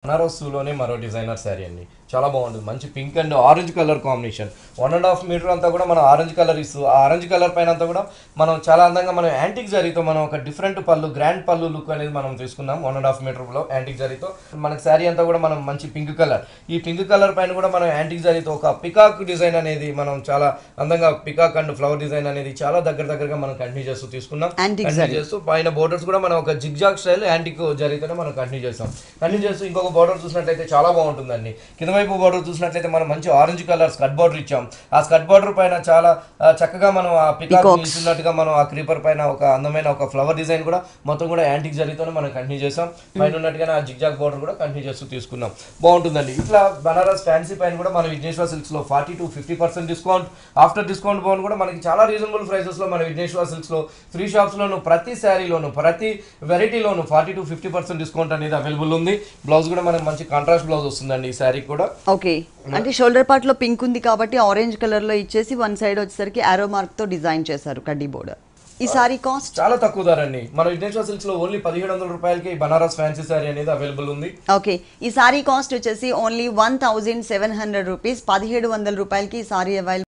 బనారస్లోనే మరో డిజైనర్ శారీ అండి చాలా బాగుంటుంది మంచి pink and orange colour combination one and half metre అంతా కూడా మనం ఆరెంజ్ కలర్ ఇస్తూ ఆ ఆరెంజ్ కలర్ పైన అంతా కూడా మనం చాలా అందంగా మనం యాంటిక్ జరీతో మనం ఒక డిఫరెంట్ పళ్ళు గ్రాండ్ పళ్ళు లుక్ అనేది మనం తీసుకున్నాం వన్ అండ్ హాఫ్ మీటర్లో యాంటిక్ జరీతో మనకి శారీ అంతా కూడా మనం మంచి పింక్ కలర్ ఈ పింక్ కలర్ పైన కూడా మనం యాంటిక్ జరీతో ఒక పికాక్ డిజైన్ అనేది మనం చాలా అందంగా పికాక్ అండ్ ఫ్లవర్ డిజైన్ అనేది చాలా దగ్గర దగ్గరగా మనం కంటిన్యూ చేస్తూ తీసుకున్నాం Antique Continue జరీ. చేస్తూ పైన బోర్డర్స్ కూడా మనం ఒక జిగ్జాగ్ స్టైల్ యాంటిక్ జరిగితేనే మనం కంటిన్యూ చేస్తాం కంటిన్యూ చేస్తూ ఇంకొక బోర్డర్ చూసినట్లయితే చాలా బాగుంటుందండి కింద వైపు బోర్డర్ చూసినట్లయితే మనం మంచి ఆరెంజ్ కలర్ స్కట్ బోర్డర్ ఇచ్చాం ఆ స్కట్ బోర్డర్ పైన చాలా ఆ, చక్కగా మనం ఆ పికాక్ Peacocks. నిల్చున్నట్టుగా మనం ఆ క్రీపర్ పైన ఒక అందమైన ఒక ఫ్లవర్ డిజైన్ కూడా మొత్తం కూడా యాంటిక్ జరిగితేనే మనం కంటిన్యూ చేసాం పైన ఉన్నట్టుగానే ఆ జిగ్జాగ్ బోర్డర్ కూడా కంటిన్యూ చేస్తూ తీసుకున్నాం బాగుంటుందండి ఇట్లా బనారస్ ఫ్యాన్సీ పైన కూడా మన విఘ్నేశ్వర సిల్క్స్ లో forty to fifty percent discount after discount బోన్ కూడా మనకి చాలా రీజనబుల్ ప్రైసెస్ లో మన విఘ్నేశ్వర సిల్క్స్ లో త్రీ షాప్స్ లోను ప్రతి శారీలోను ప్రతి వెరైటీలోను forty to fifty percent discount అనేది అవైలబుల్ ఉంది బ్లౌజ్ కూడా మనకి మంచి కాంట్రాస్ట్ బ్లౌజ్ వస్తుందండి ఈ శారీ కూడా ఓకే అంటే షోల్డర్ పార్ట్ లో పింక్ ఉంది కాబట్టి ఆరెంజ్ కలర్ లో ఇచ్చేసి వన్ సైడ్ వచ్చేసరికి ఆరో మార్క్ తో డిజైన్ చేశారు కడ్డీ బోర్డర్ ఈ సారీ కాస్ట్ చాలా తక్కువ ధర అండి మన విఘ్నేశ్వర సిల్క్స్ లో ఓన్లీ పదిహేడు వందల రూపాయలకి ఈ బనారస్ ఫ్యాన్సీ శారీ అనేది అవైలబుల్ ఉంది ఓకే ఈ సారీ కాస్ట్ వచ్చేసి only one thousand seven hundred rupees పదిహేడు వందల రూపాయలకి ఈ సారీ అవైలబుల్